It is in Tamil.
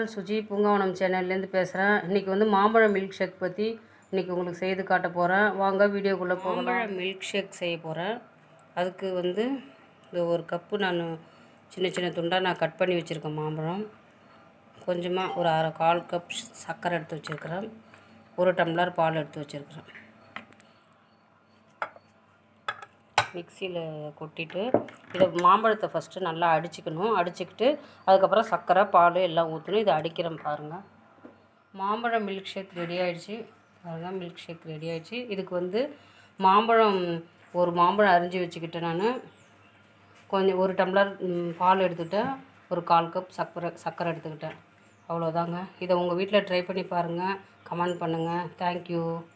உங்கள் சுஜி பூங்காவனம் சேனல்லேருந்து பேசுகிறேன் இன்றைக்கி வந்து மாம்பழம் மில்க் ஷேக் பற்றி இன்றைக்கி உங்களுக்கு செய்து காட்ட போகிறேன் வாங்க வீடியோக்குள்ளே போகலாம் மாம்பழம் மில்க் ஷேக் செய்ய போகிறேன் அதுக்கு வந்து இந்த ஒரு கப்பு நான் சின்ன சின்ன துண்டாக நான் கட் பண்ணி வச்சுருக்கேன் மாம்பழம் கொஞ்சமாக ஒரு அரை கால் கப் சர்க்கரை எடுத்து வச்சுருக்கிறேன் ஒரு டம்ளர் பால் எடுத்து வச்சுருக்கிறேன் மிக்சியில் கொட்டிட்டு இதை மாம்பழத்தை ஃபஸ்ட்டு நல்லா அடிச்சுக்கணும் அடிச்சுக்கிட்டு அதுக்கப்புறம் சர்க்கரை பால் எல்லாம் ஊற்றணும் இதை அடிக்கிறேன் பாருங்கள் மாம்பழம் மில்க் ஷேக் ரெடி ஆயிடுச்சு பாருங்கள் மில்க் ஷேக் ரெடி ஆயிடுச்சு இதுக்கு வந்து மாம்பழம் ஒரு மாம்பழம் அரிஞ்சு வச்சுக்கிட்டேன் நான் கொஞ்சம் ஒரு டம்ளர் ம், பால் எடுத்துக்கிட்டேன் ஒரு கால் கப் சர்க்கரை சர்க்கரை எடுத்துக்கிட்டேன் அவ்வளோதாங்க இதை உங்கள் வீட்டில் ட்ரை பண்ணி பாருங்கள் கமெண்ட் பண்ணுங்கள் தேங்க்யூ